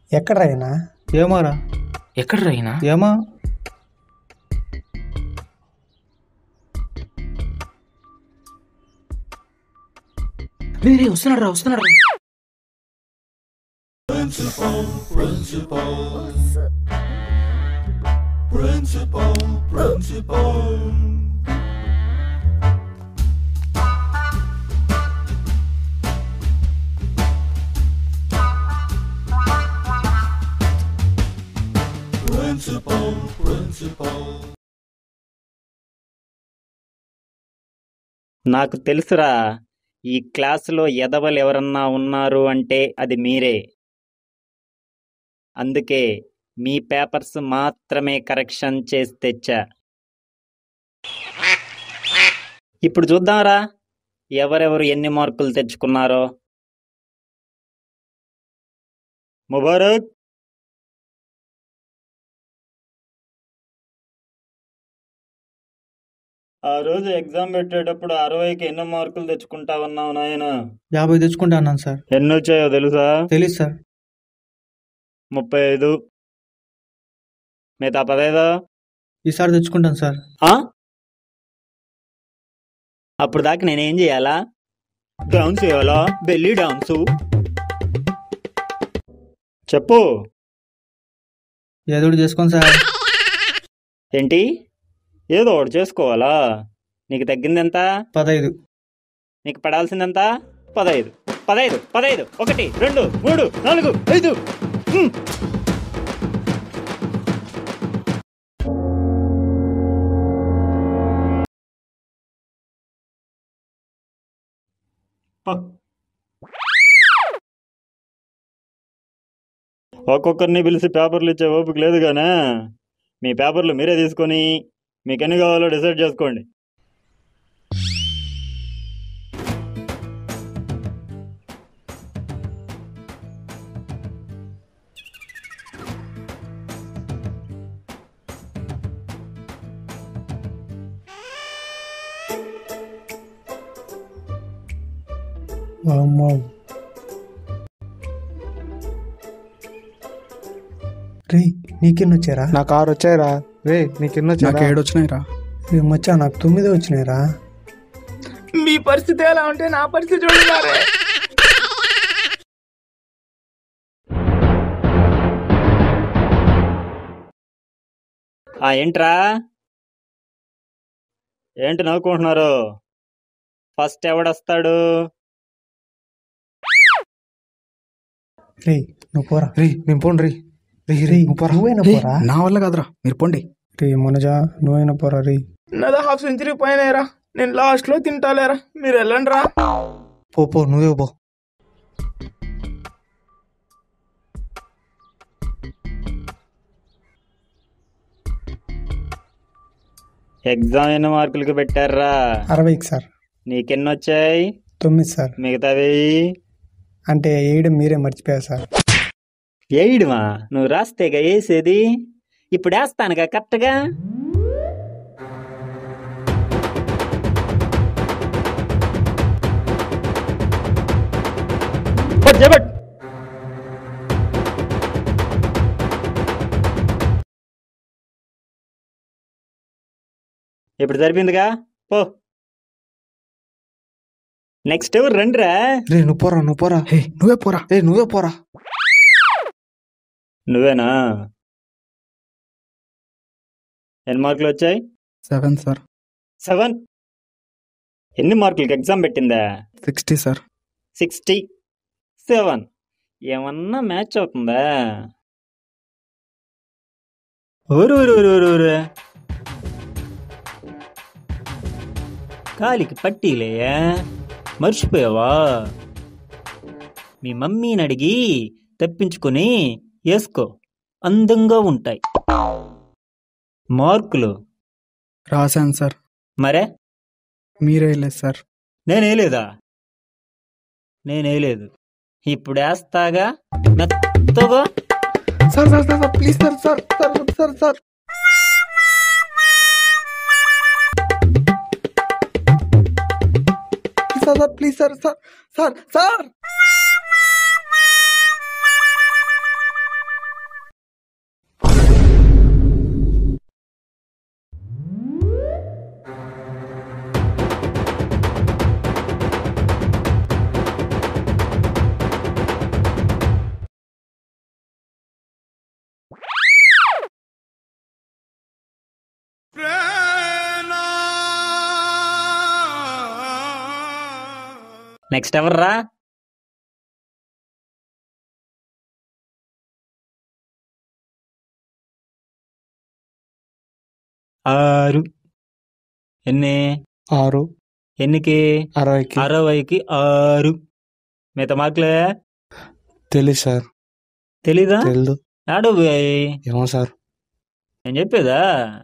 ఎక్కడ రాయనా ఏమోరా ఎక్కడ రాయినా ఏమో రే రే వస్తున్నాడు రా వస్తున్నాడు రా నాకు తెలుసురా ఈ క్లాసులో ఎదవలు ఎవరన్నా ఉన్నారు అంటే అది మీరే అందుకే మీ పేపర్స్ మాత్రమే కరెక్షన్ చేసి తెచ్చా ఇప్పుడు చూద్దాంరా ఎవరెవరు ఎన్ని మార్కులు తెచ్చుకున్నారో ముబారక్ ఆ రోజు ఎగ్జామ్ పెట్టేటప్పుడు అరవైకి ఎన్ని మార్కులు తెచ్చుకుంటావన్నావు నాయన యాభై తెచ్చుకుంటా అన్నాను సార్ ఎన్ని వచ్చాయో తెలుసా తెలీదు సార్ ముప్పై ఐదు మిగతా పదైదు ఈసారి తెచ్చుకుంటాను సార్ ఆ? అప్పుడు దాకా నేనేం చేయాలా డాన్స్ చేయాలా బెల్లీ డాన్సు చెప్పు ఏదో ఒకటి చేసుకోండి సార్ ఏంటి ఏదో ఒకటి చేసుకోవాలా నీకు తగ్గింది ఎంత పదహైదు నీకు పడాల్సిందంత పదహైదు పదహైదు పదహైదు ఒకటి రెండు మూడు నాలుగు ఐదు హ్మ్. ప. ఒక్కొక్కరిని పిలిచి పేపర్లు ఇచ్చే ఓపిక లేదు గానే మీ పేపర్లు మీరే తీసుకొని మీకు ఎన్ని కావాలో డిసైడ్ చేసుకోండి వామ్మో రే నీకెన్ని వచ్చారా నాకు ఆరు వచ్చాయిరా రే నీకు ఎన్ని నాకు వచ్చాయి ఏడు వచ్చినాయిరా రే మచ్చా నాకు తొమ్మిది వచ్చినాయిరా మీ పరిస్థితి ఎలా ఉంటే నా పరిస్థితి చూడారే ఆ ఏంట్రా ఏంటి నవ్వుకుంటున్నారు ఫస్ట్ ఎవడొస్తాడు రే నువ్వు పోరా రే నేను పోండి రీ రే రే రే నువ్వు పోరా నువ్వైనా రే, పోరా నా వల్ల కాదురా మీరు పోండి రే మనజా నువ్వైనా పోరా రే నాది హాఫ్ సెంచరీ పోయినాయిరా నేను లాస్ట్ లో తింటాలేరా మీరు వెళ్ళండి రా పో పో నువ్వే పో ఎగ్జామ్ ఎన్ని మార్కులకి పెట్టారా అరవైకి సార్ నీకెన్ని వచ్చాయి తొమ్మిది సార్ మిగతావి అంటే వేయడం మీరే మర్చిపోయారు సార్ ఏయిడుమా నువ్వు రాస్తేగా వేసేది ఇప్పుడు వేస్తానుగా కరెక్ట్గా పట్టు, చేపట్టు. ఇప్పుడు సరిపోయిందిగా పో నెక్స్ట్ ఎవరు రండిరా రే నువ్వు పోరా నువ్వు పోరా హే నువ్వే పోరా రే నువ్వే పోరా నువ్వేనా ఎన్ని మార్కులు వచ్చాయి సెవెన్ సార్ సెవెన్ ఎన్ని మార్కులకి ఎగ్జామ్ పెట్టిందా సిక్స్టీ సార్ సిక్స్టీ సెవెన్ ఏమన్నా మ్యాచ్ అవుతుందా ఊరు ఊరు ఊరు ఊరు ఊరు కాలికి పట్టీలేయా మర్చిపోయావా మీ మమ్మీని అడిగి తెప్పించుకొని వేసుకో అందంగా ఉంటాయి మార్కులు రాశాను సార్ మరే మీరే లేదు సార్ నేనేలేదా నేనేలేదు ఇప్పుడు వేస్తాగా మెత్తగా sir sir sir please sir sir sir sir sir sir sir please sir sir sir sir next ఎవర్రా ఆరు ఎన్ని ఆరు ఎన్నికి అరవైకి అరవైకి ఆరు మిగతా మార్కులే తెలుసు సార్ తెలీదా తెలుదు ఆడు ఏమో సార్ నేను చెప్పేదా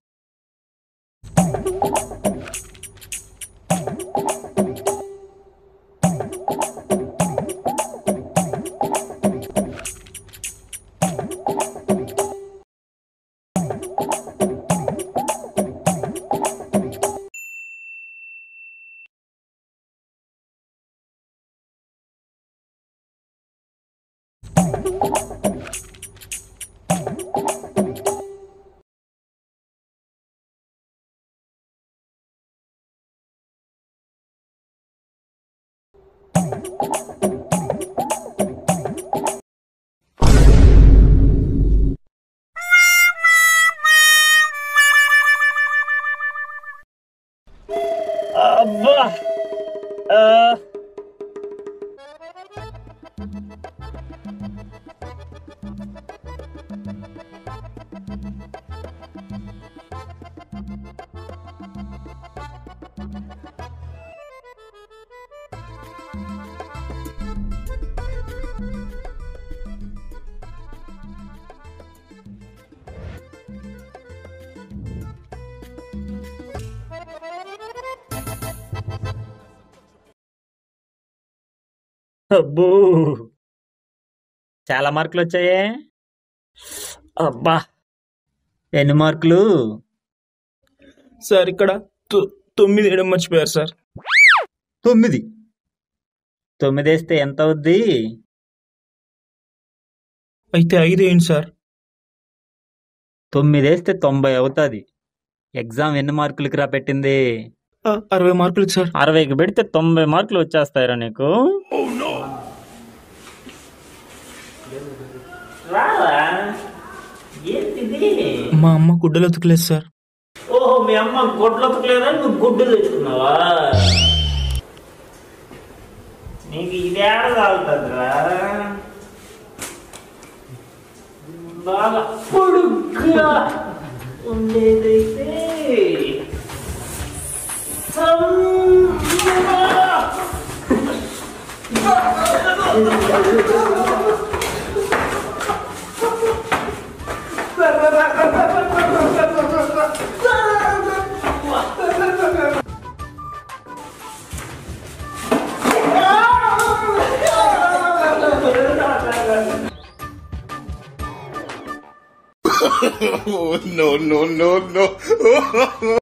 అబ్బా ఆ. అబ్బో చాలా మార్కులు వచ్చాయే అబ్బా ఎన్ని మార్కులు సార్ ఇక్కడ తొ- తొమ్మిది వేయడం మర్చిపోయారు సార్ తొమ్మిది తొమ్మిది వేస్తే ఎంత అవుద్ది అయితే ఐదు వేయండి సార్ తొమ్మిది వేస్తే తొంభై అవుతుంది ఎగ్జామ్ ఎన్ని మార్కులకి రా పెట్టింది ఆ, అరవై మార్కులకి సార్ అరవైకి పెడితే తొంభై మార్కులు వచ్చేస్తాయిరా నీకు మా అమ్మ గుడ్డలు ఉతకలేదు సార్ ఓహో మీ అమ్మ గుడ్లు ఉతకలేదా నువ్వు గుడ్డు తెచ్చుకున్నావా నీకు ఇదేడ తాగుతుందిరా బాగా పొడుగ్గా ఉండేదైతే సన్నగా. no, no, no, no.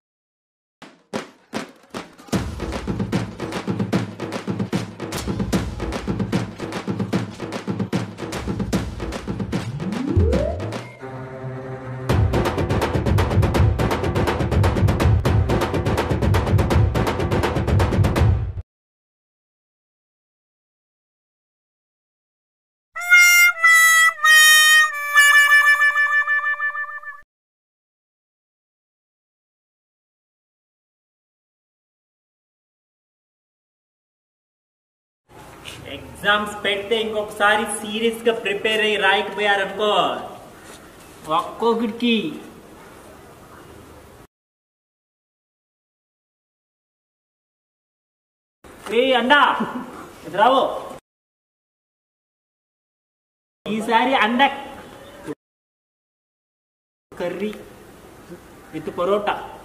Exams పెడితే ఇంకొకసారి సీరియస్ గా ప్రిపేర్ అయ్యి రాయకపోయారనుకో ఒక్కొక్కడికి ఏ అండా ఇది రావు ఈసారి అండ కర్రీ విత్ పరోటా